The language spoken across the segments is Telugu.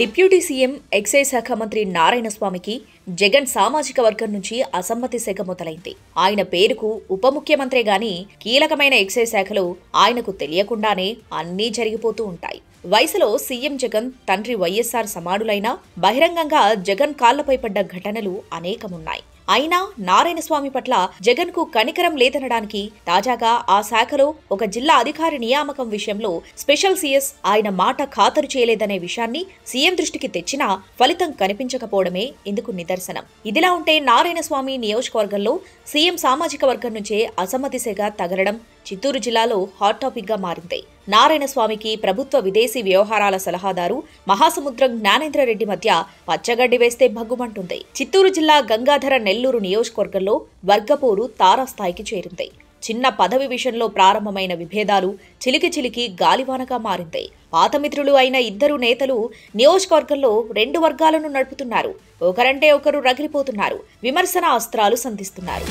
డిప్యూటీ సీఎం ఎక్సైజ్ శాఖ మంత్రి నారాయణ స్వామికి జగన్ సామాజిక వర్గం నుంచి అసమ్మతి సెగ మొదలైంది ఆయన పేరుకు ఉప ముఖ్యమంత్రే గాని కీలకమైన ఎక్సైజ్ శాఖలో ఆయనకు తెలియకుండానే అన్నీ జరిగిపోతూ ఉంటాయి వయసులో సీఎం జగన్ తండ్రి వైఎస్ఆర్ సమానులైనా బహిరంగంగా జగన్ కాళ్లపై పడ్డ ఘటనలు అనేకమున్నాయి అయినా నారాయణస్వామి పట్ల జగన్ కు కనికరం లేదనడానికి తాజాగా ఆ శాఖలో ఒక జిల్లా అధికారి నియామకం విషయంలో స్పెషల్ సీఎస్ ఆయన మాట ఖాతరు చేయలేదనే విషయాన్ని సీఎం దృష్టికి తెచ్చినా ఫలితం కనిపించకపోవడమే ఇందుకు నిదర్శనం ఇదిలా ఉంటే నారాయణస్వామి నియోజకవర్గంలో సీఎం సామాజిక వర్గం నుంచే అసమ్మతి సెగ తగలడం చిత్తూరు జిల్లాలో హాట్ టాపిక్ గా మారింది నారాయణస్వామికి ప్రభుత్వ విదేశీ వ్యవహారాల సలహాదారు మహాసముద్రం జ్ఞానేంద్రరెడ్డి మధ్య పచ్చగడ్డి వేస్తే భగ్గుమంటుంది చిత్తూరు జిల్లా గంగాధర నెల్లూరు నియోజకవర్గంలో వర్గపోరు తారాస్థాయికి చేరింది చిన్న పదవి విషయంలో ప్రారంభమైన విభేదాలు చిలికి చిలికి గాలివానగా మారింది పాత మిత్రులు అయిన ఇద్దరు నేతలు నియోజకవర్గంలో రెండు వర్గాలను నడుపుతున్నారు ఒకరంటే ఒకరు రగిలిపోతున్నారు విమర్శన అస్త్రాలు సంధిస్తున్నారు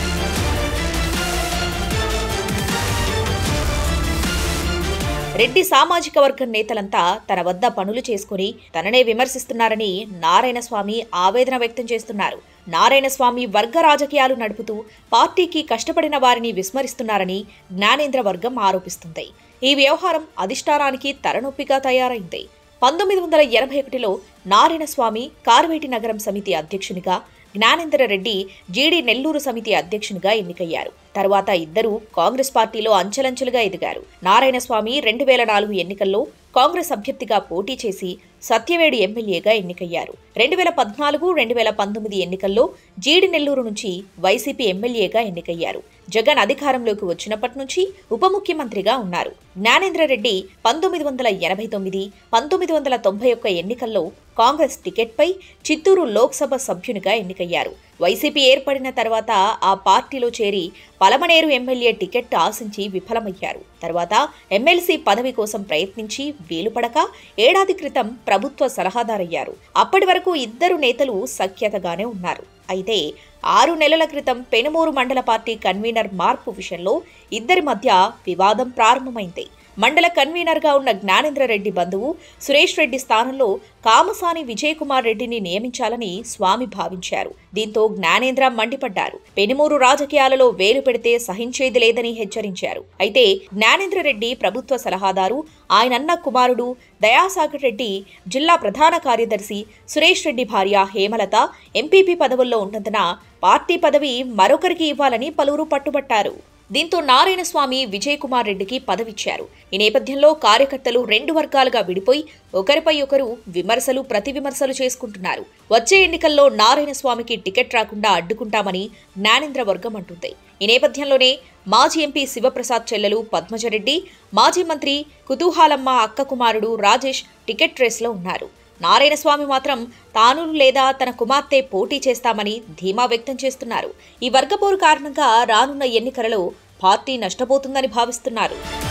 రెడ్డి సామాజిక వర్గం నేతలంతా తన వద్ద పనులు చేసుకుని తననే విమర్శిస్తున్నారని నారాయణస్వామి ఆవేదన వ్యక్తం చేస్తున్నారు నారాయణస్వామి వర్గ రాజకీయాలు నడుపుతూ పార్టీకి కష్టపడిన వారిని విస్మరిస్తున్నారని జ్ఞానేంద్ర వర్గం ఆరోపిస్తుంది ఈ వ్యవహారం అధిష్టానానికి తలనొప్పిగా తయారైంది పంతొమ్మిది వందల ఎనభై ఒకటిలో నారాయణస్వామి కార్వేటి నగరం సమితి అధ్యక్షునిగా జ్ఞానేంద్ర రెడ్డి జీడీ నెల్లూరు సమితి అధ్యక్షునిగా ఎన్నికయ్యారు తర్వాత ఇద్దరు కాంగ్రెస్ పార్టీలో అంచెలంచెలుగా ఎదిగారు నారాయణస్వామి రెండు వేల నాలుగు ఎన్నికల్లో కాంగ్రెస్ అభ్యర్థిగా పోటీ చేసి సత్యవేడు ఎమ్మెల్యేగా ఎన్నికయ్యారు రెండు వేల పద్నాలుగు రెండు వేల పంతొమ్మిది ఎన్నికల్లో జీడి నెల్లూరు నుంచి వైసీపీ ఎమ్మెల్యేగా ఎన్నికయ్యారు జగన్ అధికారంలోకి వచ్చినప్పటి నుంచి ఉప ముఖ్యమంత్రిగా ఉన్నారు జ్ఞానేంద్ర రెడ్డి పంతొమ్మిది వందల ఎనభై తొమ్మిది పంతొమ్మిది వందల తొంభై ఒక్క ఎన్నికల్లో కాంగ్రెస్ టికెట్పై చిత్తూరు లోక్సభ సభ్యునిగా ఎన్నికయ్యారు వైసీపీ ఏర్పడిన తర్వాత ఆ పార్టీలో చేరి పలమనేరు ఎమ్మెల్యే టికెట్ ఆశించి విఫలమయ్యారు తర్వాత ఎమ్మెల్సీ పదవి కోసం ప్రయత్నించి వీలుపడక ఏడాది క్రితం ప్రభుత్వ సలహాదారయ్యారు అప్పటి వరకు ఇద్దరు నేతలు సఖ్యతగానే ఉన్నారు అయితే ఆరు నెలల క్రితం పెనుమూరు మండల పార్టీ కన్వీనర్ మార్పు విషయంలో ఇద్దరి మధ్య వివాదం ప్రారంభమైంది మండల కన్వీనర్గా ఉన్న జ్ఞానేంద్ర రెడ్డి బంధువు సురేష్ రెడ్డి స్థానంలో కామసాని విజయ్ కుమార్ రెడ్డిని నియమించాలని స్వామి భావించారు దీంతో జ్ఞానేంద్ర మండిపడ్డారు పెనుమూరు రాజకీయాలలో వేలు పెడితే సహించేది లేదని హెచ్చరించారు అయితే జ్ఞానేంద్ర రెడ్డి ప్రభుత్వ సలహాదారు ఆయనన్న కుమారుడు దయాసాగర్ రెడ్డి జిల్లా ప్రధాన కార్యదర్శి సురేష్ రెడ్డి భార్య హేమలత ఎంపీపీ పదవుల్లో ఉన్నందున పార్టీ పదవి మరొకరికి ఇవ్వాలని పలువురు పట్టుబట్టారు దీంతో నారాయణస్వామి విజయ్ కుమార్ రెడ్డికి పదవిచ్చారు ఈ నేపథ్యంలో కార్యకర్తలు రెండు వర్గాలుగా విడిపోయి ఒకరిపై ఒకరు విమర్శలు ప్రతి విమర్శలు చేసుకుంటున్నారు వచ్చే ఎన్నికల్లో నారాయణస్వామికి టికెట్ రాకుండా అడ్డుకుంటామని జ్ఞానేంద్ర వర్గం అంటుంది ఈ నేపథ్యంలోనే మాజీ ఎంపీ శివప్రసాద్ చెల్లెలు పద్మజరెడ్డి మాజీ మంత్రి కుతూహాలమ్మ అక్క కుమారుడు రాజేష్ టికెట్ రేస్లో ఉన్నారు నారాయణస్వామి మాత్రం తాను లేదా తన కుమార్తె పోటీ చేస్తామని ధీమా వ్యక్తం చేస్తున్నారు ఈ వర్గపోరు కారణంగా రానున్న ఎన్నికలలో పార్టీ నష్టపోతుందని భావిస్తున్నారు